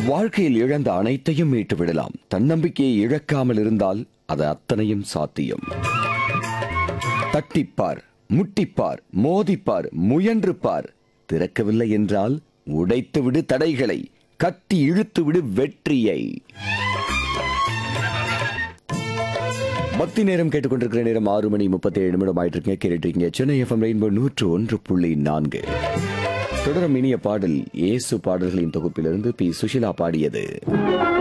வாழ்க்கையில் இழந்த அனைத்தையும் மீட்டு விடலாம் தன்னம்பிக்கையை இழக்காமல் இருந்தால் அது அத்தனையும் சாத்தியம் தட்டிப்பார் முட்டிப்பார் மோதிப்பார் முயன்று பார் திறக்கவில்லை என்றால் உடைத்து விடு தடைகளை கட்டி இழுத்து விடு வெற்றியை பக்தி நேரம் கேட்டுக்கொண்டிருக்கிற நேரம் ஆறு மணி முப்பத்தி ஏழு நிமிடம் ஆயிட்டு இருக்கீங்க கேட்டுட்டு இருக்கீங்க சென்னை எஃப்எம் ரெயின்போ நூற்று ஒன்று புள்ளி நான்கு தொடரும் இனிய பாடல் இயேசு பாடல்களின் தொகுப்பிலிருந்து பி சுஷிலா பாடியது